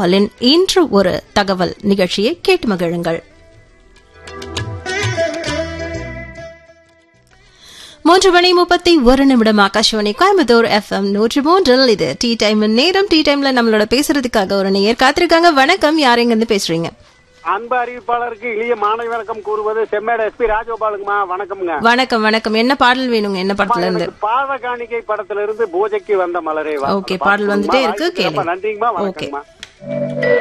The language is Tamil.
சைபாலின் இன்று ஒரு தகவல் நிகழ்ச்சியை கேட்டு மகிழுங்கள் மூன்று மணி முப்பத்தி ஒரு நிமிடம் ஆகாஷவாணி கோயம்புத்தூர் எஃப்எம் நூற்றி மூன்றில் இது டீ டைம் நேரம் டீ டைம்ல நம்மளோட பேசுறதுக்காக ஒரு நேயர் காத்திருக்காங்க வணக்கம் யாரெங்க இருந்து பேசுறீங்க அன்பு அறிவிப்பாளருக்கு இளைய மாணவி வணக்கம் கூறுவது செம்மேட எஸ்பி ராஜகோபாலுங்கம்மா வணக்கம்ங்க வணக்கம் வணக்கம் என்ன பாடல் வேணுங்க என்ன படத்துல இருந்து எனக்கு பாத காணிக்கை படத்துல இருந்து பூஜைக்கு வந்த மலரே வா. ஓகே, பாடல் வந்துட்டே இருக்கு, வாய்ப்புக்கு ரொம்ப கேளுங்க. நன்றிங்கம்மா ஓகே. வணக்கம்மா